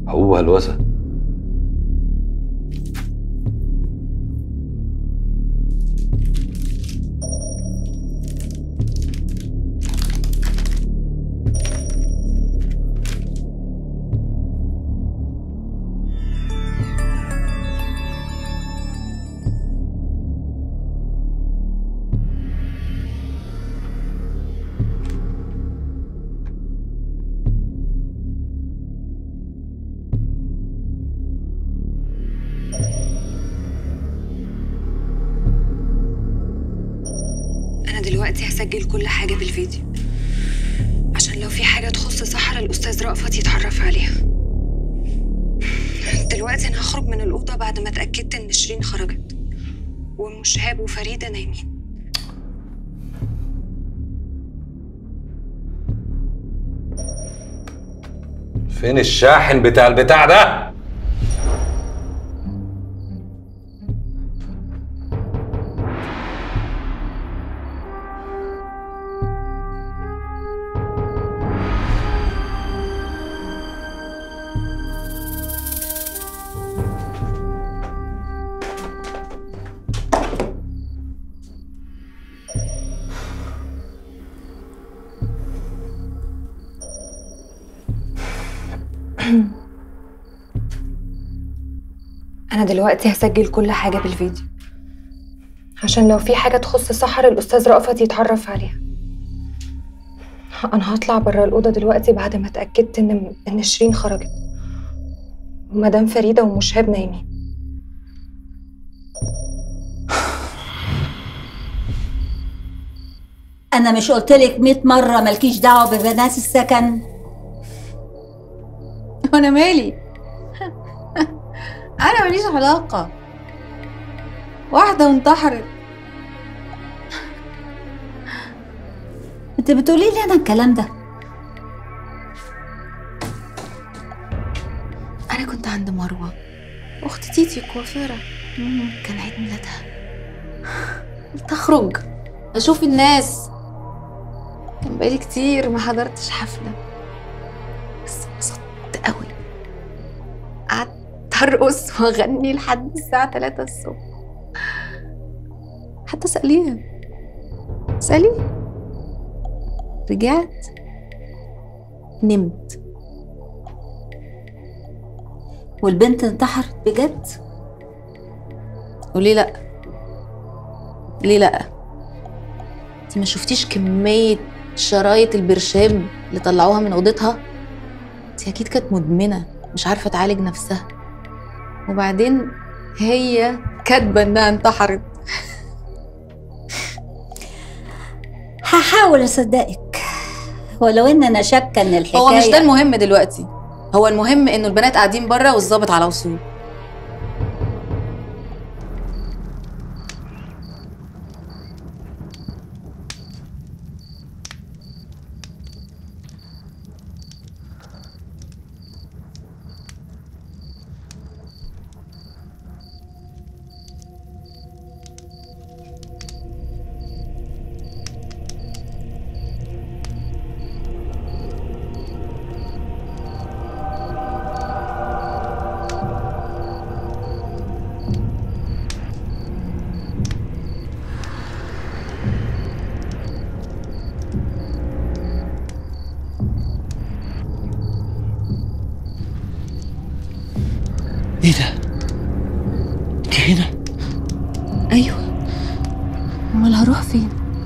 هو هلوسه أنا دلوقتي هسجل كل حاجة بالفيديو عشان لو في حاجة تخص سحر الأستاذ رأفت يتعرف عليها دلوقتي أنا هخرج من الأوضة بعد ما اتأكدت إن شيرين خرجت وأم شهاب وفريدة نايمين فين الشاحن بتاع البتاع ده أنا دلوقتي هسجل كل حاجة بالفيديو عشان لو في حاجة تخص سحر الأستاذ رأفت يتعرف عليها أنا هطلع برا الأوضة دلوقتي بعد ما اتأكدت إن إن شيرين خرجت ومدام فريدة ومشهاب نايمين انا مش قلتلك 100 مره مالكيش دعوه ببنات السكن وانا مالي انا ماليش علاقه واحده انتحرت انت بتقولي لي انا الكلام ده انا كنت عند مروه اخت تيتي كوافيره كان عيد ميلادها قلت اخرج اشوف الناس كان بقالي كتير ما حضرتش حفله بس انبسطت قوي قعدت ارقص واغني لحد الساعه 3 الصبح حتى سأليها سألي رجعت نمت والبنت انتحرت بجد وليه لا ليه لا انت ما شفتيش كمية شرايط البرشام اللي طلعوها من اوضتها دي اكيد كانت مدمنة مش عارفة تعالج نفسها وبعدين هي كاتبة انها انتحرت هحاول اصدقك ولو ان انا شاكه ان الحكايه هو مش ده المهم دلوقتي هو المهم انه البنات قاعدين بره والظابط على وصول ايه ده؟ انت هنا؟ ايوه امال هروح فين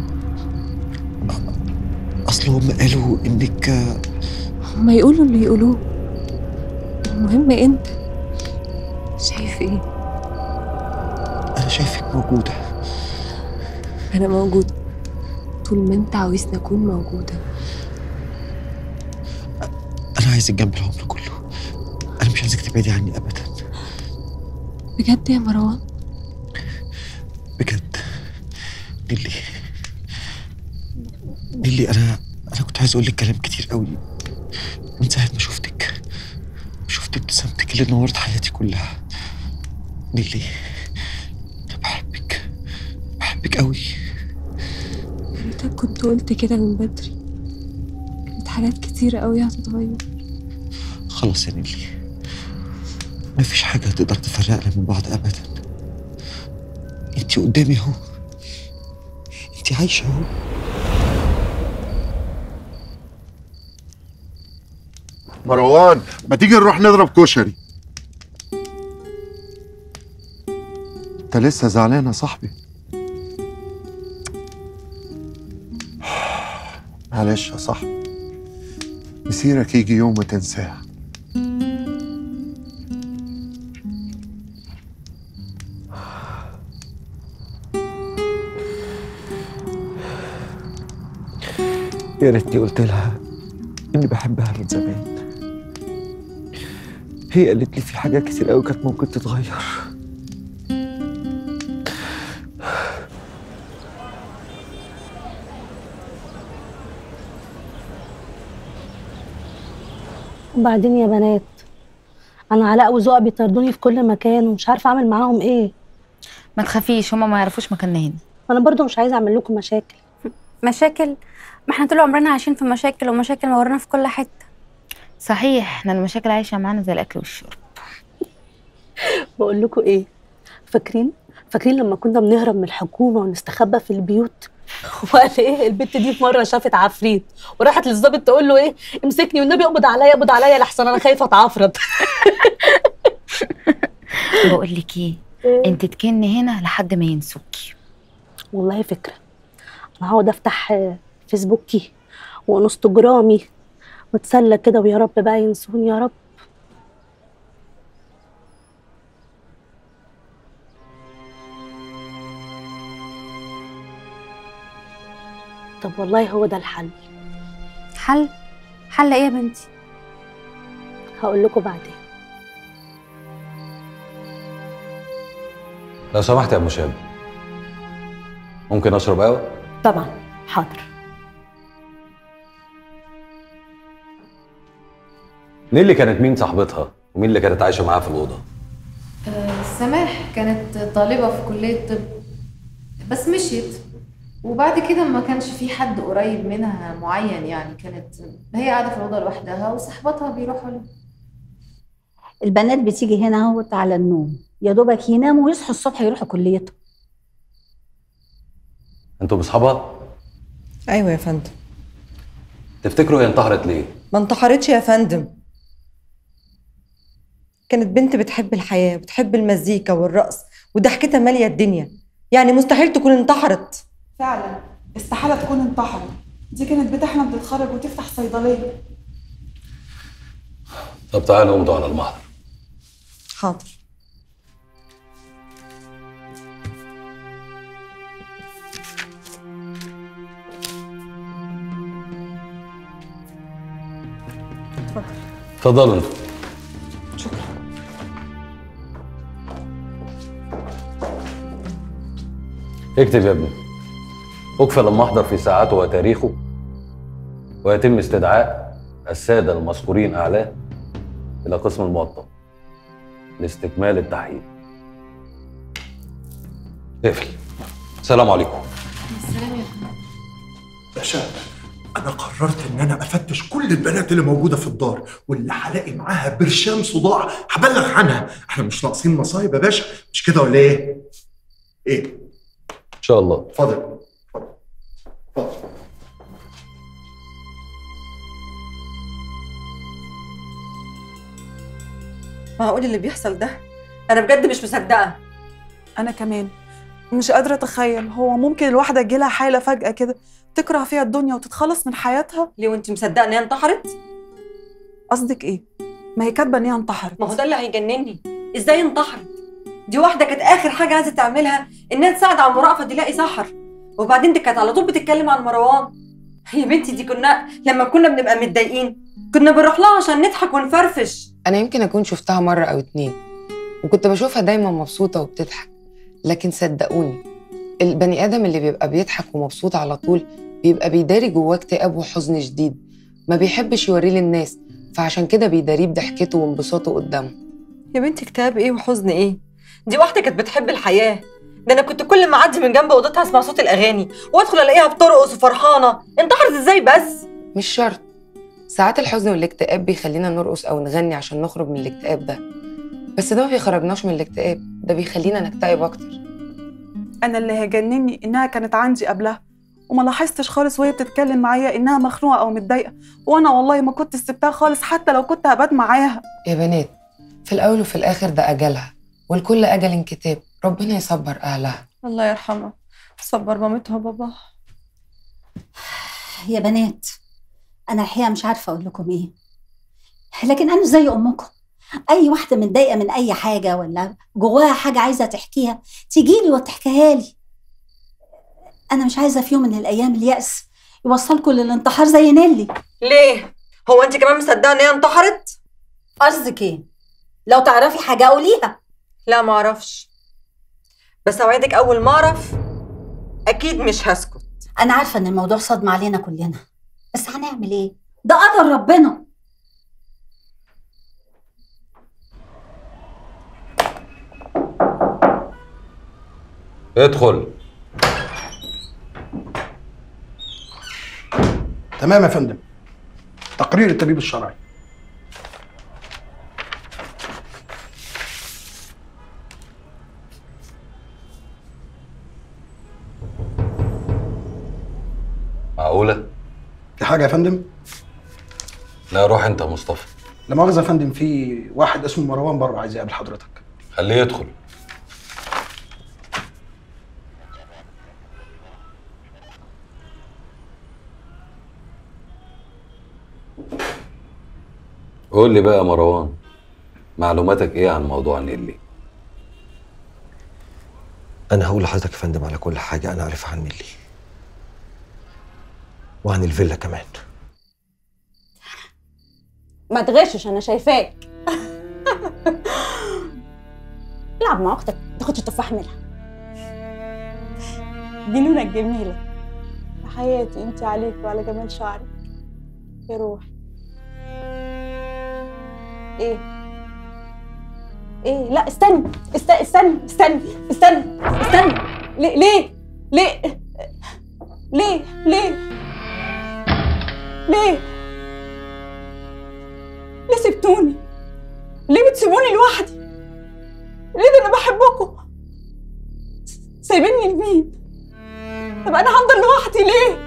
اصل هم قالوا انك هما يقولوا اللي يقولوه المهم انت شايف ايه انا شايفك موجودة انا موجود طول ما انت عاوزني اكون موجوده انا عايزك جنب العمر كله انا مش عايزك تبعدي عني ابدا بجد يا مروان بجد نيلي نيلي انا انا كنت عايز اقول لك كلام كتير قوي من ساعة ما شفتك شفت ابتسامتك اللي نورت حياتي كلها نيلي انا بحبك بحبك قوي انت كنت قلت كده من بدري كانت حاجات كتيرة قوي هتتغير خلاص يا نيلي مفيش حاجة تقدر تفرقنا من بعض أبدا انت قدامي اهو انت عايشة اهو مروان ما تيجي نروح نضرب كشري انت لسه زعلان يا صاحبي معلش يا صاحبي مسيرك يجي يوم وتنساه يا ريتني قلت لها اني بحبها من زمان هي قالت لي في حاجات كتير قوي كانت ممكن تتغير وبعدين يا بنات انا علاء وزوقة بيطردوني في كل مكان ومش عارفه اعمل معاهم ايه ما تخافيش هما ما يعرفوش مكاننا هنا وانا برضو مش عايزه اعمل لكم مشاكل مشاكل ما احنا طول عمرنا عايشين في مشاكل ومشاكل مورانا في كل حته صحيح احنا المشاكل عايشه معانا زي الاكل والشرب بقول لكم ايه فاكرين فاكرين لما كنا بنهرب من الحكومه ونستخبى في البيوت وقال ايه البت دي في مره شافت عفريت وراحت للظابط تقول له ايه امسكني والنبي اقبض عليا اقبض عليا لحسن انا خايفه اتعفرت بقول لك ايه انت تكني هنا لحد ما ينسوكي والله فكره انا هقعد افتح آه، فيسبوكي وانستجرامي واتسلى كده ويا رب بقى ينسوني يا رب طب والله هو ده الحل حل حل ايه يا بنتي هقول لكم بعدين لو سمحت يا ابو شاب ممكن اشرب قهوه طبعا حاضر نيلي كانت مين صاحبتها ومين اللي كانت عايشه معاها في الاوضه سماح كانت طالبة في كلية طب بس مشيت وبعد كده ما كانش في حد قريب منها معين يعني كانت هي قاعدة في الأوضة لوحدها وصحباتها بيروحوا لها البنات بتيجي هنا اهوت على النوم يا دوبك يناموا ويصحوا الصبح يروحوا كليتهم انتوا بصحابها ايوه يا فندم تفتكروا هي انتحرت ليه ما انتحرتش يا فندم كانت بنت بتحب الحياة وبتحب المزيكا والرقص وضحكتها مالية الدنيا يعني مستحيل تكون انتحرت فعلا استحالة تكون انتحرت دي كانت بتحلم تتخرج وتفتح صيدلية طب تعالوا نمضوا على المحضر حاضر اتفضلوا انتوا اكتب يا ابني اكفل المحضر في ساعته وتاريخه ويتم استدعاء السادة المذكورين أعلاه إلى قسم الموطن لاستكمال التحقيق اقفل السلام عليكم باشا انا قررت ان انا افتش كل البنات اللي موجوده في الدار واللي هلاقي معاها برشام صداع هبلغ عنها احنا مش ناقصين مصايب يا باشا مش كده ولا ايه ايه إن شاء الله اتفضل اتفضل اتفضل معقول اللي بيحصل ده انا بجد مش مصدقة أنا كمان مش قادرة أتخيل هو ممكن الواحدة تجيلها حالة فجأة كده تكره فيها الدنيا وتتخلص من حياتها ليه وانت مصدقة ان هي انتحرت قصدك إيه؟ ما هي كاتبة إن هي انتحرت ما هو ده اللي هيجنني ازاي انتحرت دي واحدة كانت اخر حاجة عايزة تعملها انها تساعد على المرافقة تلاقي سحر وبعدين دي كانت على طول بتتكلم عن مروان يا بنتي دي كنا لما كنا بنبقى متضايقين كنا بنروح لها عشان نضحك ونفرفش أنا يمكن أكون شفتها مرة أو اتنين وكنت بشوفها دايما مبسوطة وبتضحك لكن صدقوني البني آدم اللي بيبقى بيضحك ومبسوط على طول بيبقى بيداري جواه اكتئاب وحزن شديد ما بيحبش يوريه للناس فعشان كده بيداريه بضحكته وانبساطه قدامه يا بنتي كتاب ايه وحزن ايه دي واحده كانت بتحب الحياه ده انا كنت كل ما اعدي من جنب اوضتها اسمع صوت الاغاني وادخل الاقيها بترقص وفرحانه انتحرت ازاي بس مش شرط ساعات الحزن والاكتئاب بيخلينا نرقص أو نغني عشان نخرج من الاكتئاب ده بس ده ما بيخرجناش من الاكتئاب ده بيخلينا نكتئب اكتر انا اللي هيجنني انها كانت عندي قبلها وما لاحظتش خالص وهي بتتكلم معايا انها مخنوقه او متضايقه وانا والله ما كنت سبتها خالص حتى لو كنت هبات معاها يا بنات في الاول وفي الاخر ده اجلها والكل اجل كتاب ربنا يصبر اهلها الله يرحمها صبر مامتها وباباها يا بنات انا الحقيقه مش عارفه اقول لكم ايه لكن انا زي امكم اي واحده متضايقه من اي حاجه ولا جواها حاجه عايزه تحكيها تيجي لي وتحكيها لي انا مش عايزه في يوم من الايام الياس يوصلكم للانتحار زي نيلي ليه هو انت كمان مصدقه ان هي انتحرت قصدك ايه لو تعرفي حاجه قوليها لا ما اعرفش بس اوعدك اول ما اعرف اكيد مش هسكت انا عارفه ان الموضوع صدمه علينا كلنا بس هنعمل ايه ده قدر ربنا ادخل تمام يا فندم تقرير الطبيب الشرعي معقولة؟ في حاجه يا فندم لا روح انت يا مصطفى لا مؤاخذه يا فندم في واحد اسمه مروان بره عايز يقابل حضرتك خليه يدخل قول لي بقى يا مروان معلوماتك ايه عن موضوع نيلي انا هقول لحضرتك يا فندم على كل حاجه انا عارفها عن نيلي وعن الفيلا كمان ما تغشش انا شايفاك العب مع اختك تاخدش التفاح منها جنونة الجميلة يا حياتي انت عليك وعلى جمال شعرك يا روحي ايه ايه لا استني است... استني استني استني استني ليه ليه ليه ليه ليه ليه ليه سبتوني ليه بتسيبوني لوحدي ليه ده انا بحبكم سايبيني لمين طب انا هفضل لوحدي ليه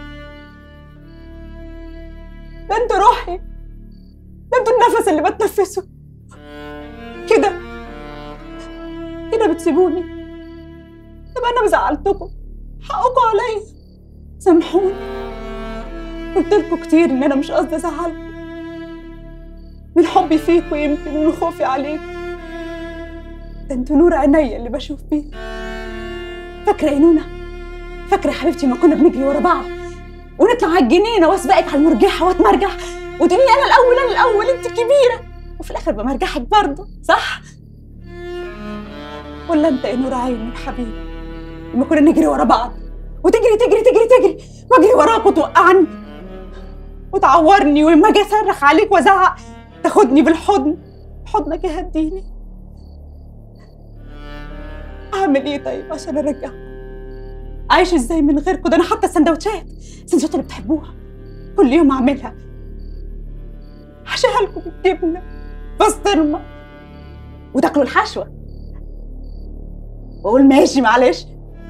ده انتوا روحي ده انتوا النفس اللي بتنفسه كده كده بتسيبوني طب انا زعلتكم حقكم عليا سامحوني قلت لكم كتير ان انا مش قصدي ازعلكم من حبي فيكم يمكن من خوفي عليكم ده انتوا نور عينيا اللي بشوف بيه فاكره يا نونا فاكره يا حبيبتي ما كنا بنجري ورا بعض ونطلع على الجنينه واسبقك على المرجحه واتمرجح وتقولي لي انا الاول انا الاول انت الكبيره وفي الاخر بمرجحك برضه صح ولا انت يا نور عيني يا حبيبي لما كنا نجري ورا بعض وتجري تجري تجري تجري واجري وراك وتوقعني وتعورني ولما اجي اصرخ عليك وازعق تاخدني بالحضن حضنك يهديني اعمل ايه طيب عشان ارجعكم عايش ازاي من غيركم ده انا حتى السندوتشات السندوتشات اللي بتحبوها كل يوم اعملها حشيها لكم بالجبنه بسطرمه وتاكلوا الحشوه واقول ماشي معلش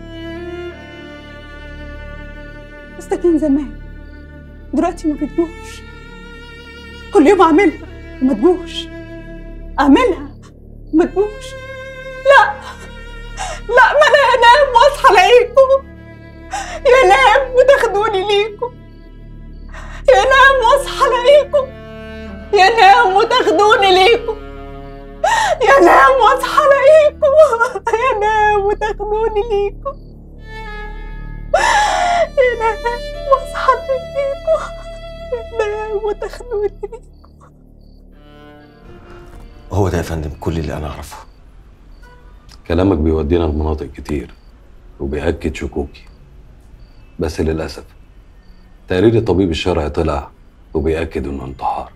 بس ده كان زمان دلوقتي ما بتجوش كل يوم اعملها وما تجوش اعملها وما تجوش لا لا ما انا انام واصحى الاقيكم ينام وتاخدوني ليكم ينام واصحى الاقيكم ينام وتاخدوني ليكم ينام واصحى الاقيكم ينام وتاخدوني ليكم ينام واصحى الاقيكم ينام وتاخدوني ليكم هو ده يا فندم كل اللي انا اعرفه كلامك بيودينا لمناطق كتير وبيأكد شكوكي بس للأسف تقرير الطبيب الشرعي طلع وبيأكد إنه انتحار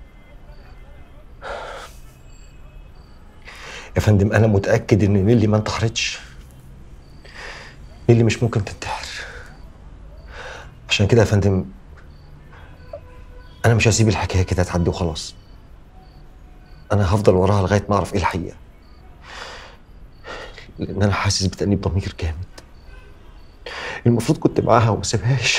يا فندم انا متاكد ان نيلي ما انتحرتش نيلي مش ممكن تنتحر عشان كده يا فندم انا مش هسيب الحكايه كده تعدي وخلاص انا هفضل وراها لغايه ما اعرف ايه الحقيقه لان انا حاسس بتأنيب ضمير جامد المفروض كنت معاها وما سيبهاش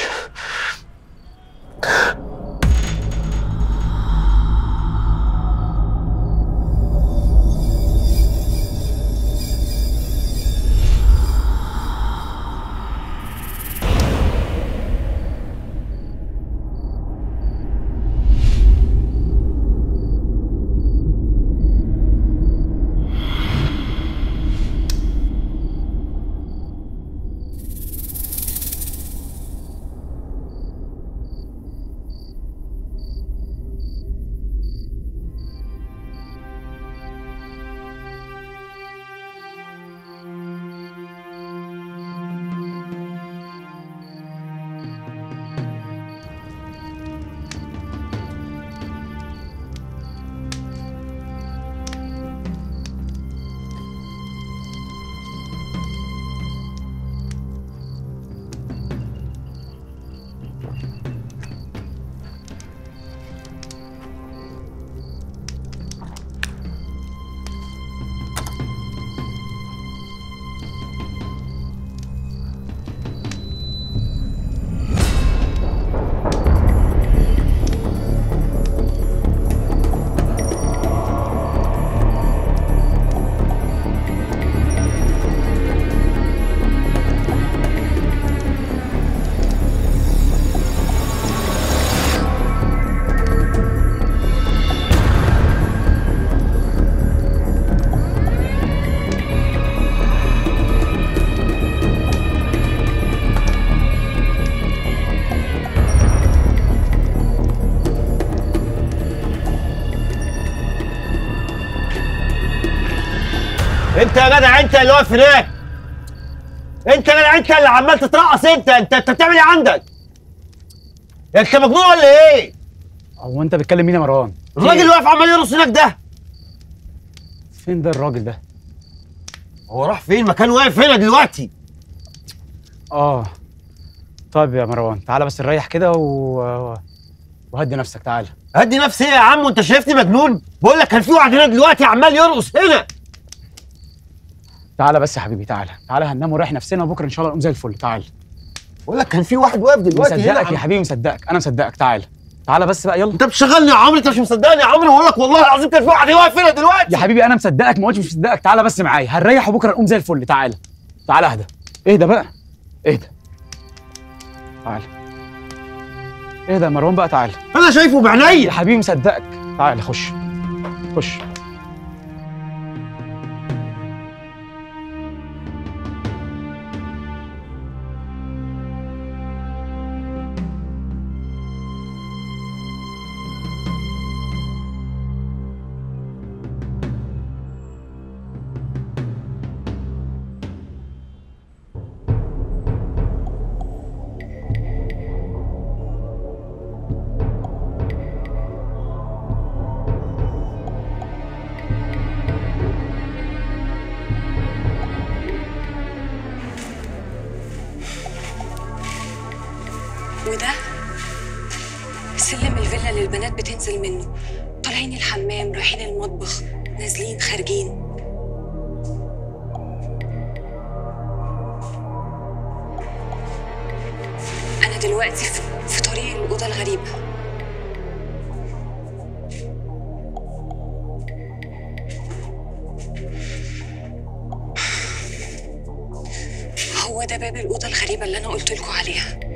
انت يا جدع انت اللي واقف هناك انت يا جدع انت اللي عمال تترقص انت انت انت بتعمل ايه عندك؟ انت مجنون ولا ايه؟ هو انت بتكلم مين يا مروان؟ الراجل اللي واقف عمال يرقص هناك ده فين ده الراجل ده؟ هو راح فين؟ مكان واقف هنا دلوقتي اه طيب يا مروان تعالى بس نريح كده و... وهدي نفسك تعالى هدي نفسي ايه يا عم وانت شايفني مجنون؟ بقول لك كان في واحد هنا دلوقتي عمال يرقص هنا تعالى بس يا حبيبي تعالى تعالى هننام ونريح نفسنا وبكره ان شاء الله نقوم زي الفل تعالى بقول لك كان في واحد واقف دلوقتي هنا مصدقك يا حبيبي مصدقك انا مصدقك تعالى تعالى بس بقى يلا انت بتشغلني يا عمرو انت مش مصدقني يا عمرو بقول لك والله العظيم كان في واحد واقف هنا دلوقتي يا حبيبي انا مصدقك ما قلتش مش مصدقك تعالى بس معايا هنريح وبكره نقوم زي الفل تعالى تعالى اهدى اهدى بقى اهدى تعالى اهدى يا مروان بقى تعالى انا شايفه بعينيا يا حبيبي مصدقك تعالى خش خش وده سلم الفيلا اللي البنات بتنزل منه طالعين الحمام رايحين المطبخ نازلين خارجين أنا دلوقتي في, في طريق الأوضة الغريبة هو ده باب الأوضة الغريبة اللي أنا قلت لكم عليها